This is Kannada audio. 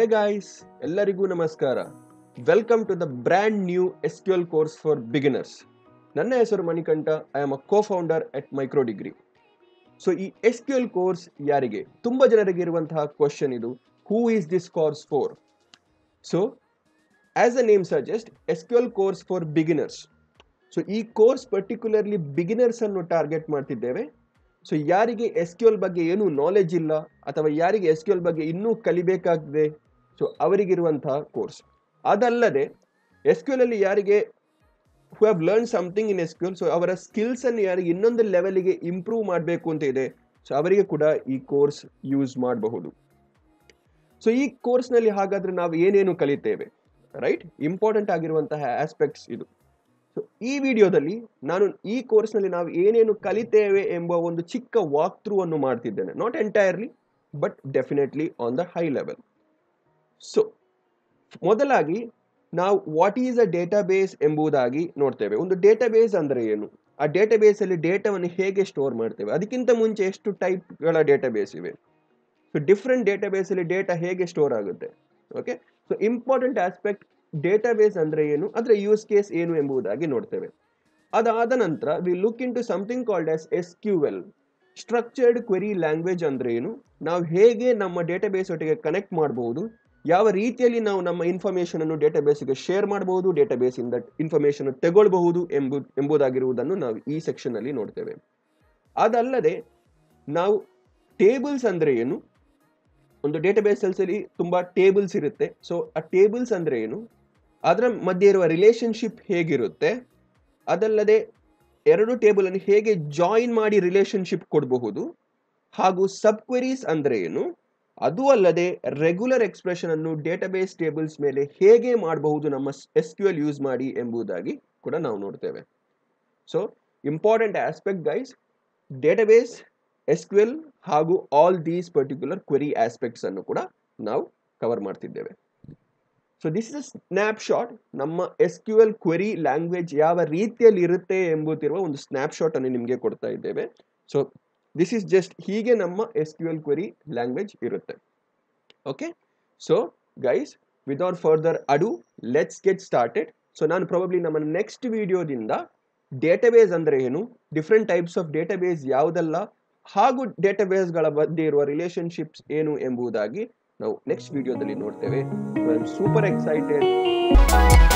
ಹೇ ಗಾಯ್ಸ್ ಎಲ್ಲರಿಗೂ ನಮಸ್ಕಾರ welcome to the brand new S Q L course for beginners ನನ್ನ ಹೆಸರು Manikanta I am a co founder at micro degree so ಈ ಎಸ್ ಕ್ಯೂ ಎಲ್ ಕೋರ್ಸ್ ಯಾರಿಗೆ ತುಂಬ ಜನರಿಗೆ ಇರುವಂತಹ ಕ್ವಶನ್ ಇದು who is this course for so as a name suggest S Q L course for beginners so ಈ ಕೋರ್ಸ್ ಪರ್ಟಿಕ್ಯುಲರ್ಲಿ ಬಿಗಿನರ್ಸ್ ಅನ್ನು ಟಾರ್ಗೆಟ್ ಮಾಡ್ತಿದ್ದೇವೆ ಸೊ ಯಾರಿಗೆ ಎಸ್ ಕ್ಯೂ ಎಲ್ ಬಗ್ಗೆ ಏನೂ ನಾಲೆಜ್ ಇಲ್ಲ ಅಥವಾ ಯಾರಿಗೆ ಎಸ್ ಕ್ಯೂ ಎಲ್ ಬಗ್ಗೆ ಇನ್ನೂ ಕಲಿಬೇಕಾಗಿದೆ ಸೊ ಅವರಿಗಿರುವಂತಹ ಕೋರ್ಸ್ ಅದಲ್ಲದೆ ಎಸ್ ಕ್ಯೂ ಎಲ್ ಅಲ್ಲಿ ಯಾರಿಗೆ who have learn something in S Q L so ಅವರ ಸ್ಕಿಲ್ಸ್ ಅನ್ನು ಯಾರಿಗೆ ಇನ್ನೊಂದು ಲೆವೆಲ್ಗೆ ಇಂಪ್ರೂವ್ ಮಾಡಬೇಕು ಅಂತ ಇದೆ ಸೊ ಅವರಿಗೆ ಕೂಡ ಈ ಕೋರ್ಸ್ ಯೂಸ್ ಮಾಡಬಹುದು ಸೊ ಈ ಕೋರ್ಸ್ನಲ್ಲಿ ಹಾಗಾದ್ರೆ ನಾವು ಏನೇನು ಕಲಿತೇವೆ ರೈಟ್ ಇಂಪಾರ್ಟೆಂಟ್ ಆಗಿರುವಂತಹ ಆಸ್ಪೆಕ್ಟ್ಸ್ ಇದು ಸೊ ಈ ವಿಡಿಯೋದಲ್ಲಿ ನಾನು ಈ ಕೋರ್ಸ್ನಲ್ಲಿ ನಾವು ಏನೇನು ಕಲಿತೇವೆ ಎಂಬ ಒಂದು ಚಿಕ್ಕ ವಾಕ್ ಥ್ರೂ ಅನ್ನು ಮಾಡ್ತಿದ್ದೇನೆ not entirely but definitely on the high level so ಮೊದಲಾಗಿ ನಾವು ವಾಟ್ ಈಸ್ ಅ ಡೇಟಾಬೇಸ್ ಎಂಬುದಾಗಿ ನೋಡ್ತೇವೆ ಒಂದು ಡೇಟಾಬೇಸ್ ಅಂದರೆ ಏನು ಆ ಡೇಟಾಬೇಸಲ್ಲಿ ಡೇಟಾವನ್ನು ಹೇಗೆ ಸ್ಟೋರ್ ಮಾಡ್ತೇವೆ ಅದಕ್ಕಿಂತ ಮುಂಚೆ ಎಷ್ಟು ಟೈಪ್ಗಳ ಡೇಟಾಬೇಸ್ ಇವೆ ಸೊ ಡಿಫ್ರೆಂಟ್ ಡೇಟಾಬೇಸಲ್ಲಿ ಡೇಟಾ ಹೇಗೆ ಸ್ಟೋರ್ ಆಗುತ್ತೆ okay so important aspect database ಅಂದರೆ ಏನು ಅದರ ಯೂಸ್ ಕೇಸ್ ಏನು ಎಂಬುದಾಗಿ ನೋಡ್ತೇವೆ ಅದಾದ ನಂತರ we look into something called as S Q L structured query language ಅಂದರೆ ಏನು ನಾವು ಹೇಗೆ ನಮ್ಮ ಡೇಟಾಬೇಸ್ ಒಟ್ಟಿಗೆ ಕನೆಕ್ಟ್ ಮಾಡಬಹುದು ಯಾವ ರೀತಿಯಲ್ಲಿ ನಾವು ನಮ್ಮ ಇನ್ಫಾರ್ಮೇಷನ್ ಅನ್ನು ಡೇಟಾಬೇಸ್ಗೆ ಶೇರ್ ಮಾಡಬಹುದು ಡೇಟಾಬೇಸಿಂದ ಇನ್ಫಾರ್ಮೇಷನ್ ತೆಗೊಳ್ಬಹುದು ಎಂಬು ಎಂಬುದಾಗಿರುವುದನ್ನು ನಾವು ಈ ಸೆಕ್ಷನ್ ಅಲ್ಲಿ ನೋಡ್ತೇವೆ ಅದಲ್ಲದೆ ನಾವು ಟೇಬಲ್ಸ್ ಅಂದರೆ ಏನು ಒಂದು ಡೇಟಾಬೇಸ್ ಅಲ್ಲಿ ತುಂಬಾ ಟೇಬಲ್ಸ್ ಇರುತ್ತೆ ಸೊ ಆ ಟೇಬಲ್ಸ್ ಅಂದ್ರೆ ಏನು ಅದರ ಮಧ್ಯೆ ಇರುವ ರಿಲೇಶನ್ಶಿಪ್ ಹೇಗಿರುತ್ತೆ ಅದಲ್ಲದೆ ಎರಡು ಟೇಬಲ್ ಅನ್ನು ಹೇಗೆ ಜಾಯಿನ್ ಮಾಡಿ ರಿಲೇಶನ್ಶಿಪ್ ಕೊಡಬಹುದು ಹಾಗೂ ಸಬ್ ಕ್ವೆರೀಸ್ ಅಂದ್ರೆ ಏನು ಅದು ಅಲ್ಲದೆ ರೆಗ್ಯುಲರ್ ಎಕ್ಸ್ಪ್ರೆಷನ್ ಅನ್ನು ಡೇಟಾಬೇಸ್ ಟೇಬಲ್ಸ್ ಮೇಲೆ ಹೇಗೆ ಮಾಡಬಹುದು ನಮ್ಮ ಎಸ್ ಕ್ಯೂ ಎಲ್ ಯೂಸ್ ಮಾಡಿ ಎಂಬುದಾಗಿ ಕೂಡ ನಾವು ನೋಡ್ತೇವೆ so important aspect guys database S Q L ಹಾಗೂ all these particular query aspects ಅನ್ನು ಕೂಡ ನಾವು ಕವರ್ ಮಾಡ್ತಿದ್ದೇವೆ so this is snapshot ನಮ್ಮ S Q L query language ಯಾವ ರೀತಿಯಲ್ಲಿ ಇರುತ್ತೆ ಎಂಬುತ್ತಿರುವ ಒಂದು ಸ್ನ್ಯಾಪ್ ಶಾಟ್ ಅನ್ನು ನಿಮಗೆ ಕೊಡ್ತಾ ಇದ್ದೇವೆ ಸೊ ದಿಸ್ ಇಸ್ ಜಸ್ಟ್ ಹೀಗೆ ನಮ್ಮ S Q L query language ಇರುತ್ತೆ okay so guys without further ado let's get started so ನಾನು ಪ್ರಾಬಬ್ಲಿ ನಮ್ಮ ನೆಕ್ಸ್ಟ್ ವಿಡಿಯೋದಿಂದ ಡೇಟಾಬೇಸ್ ಅಂದರೆ ಏನು ಡಿಫ್ರೆಂಟ್ ಟೈಪ್ಸ್ ಆಫ್ ಡೇಟಾಬೇಸ್ ಯಾವುದೆಲ್ಲ ಹಾಗೂ ಡೇಟಾಬೇಸ್ಗಳ ಮಧ್ಯೆ ಇರುವ ರಿಲೇಶನ್ಶಿಪ್ಸ್ ಏನು ಎಂಬುದಾಗಿ ನಾವು ನೆಕ್ಸ್ಟ್ ವಿಡಿಯೋದಲ್ಲಿ ನೋಡ್ತೇವೆ ಐ ಆಮ್ ಸೂಪರ್ ಎಕ್ಸೈಟೆಡ್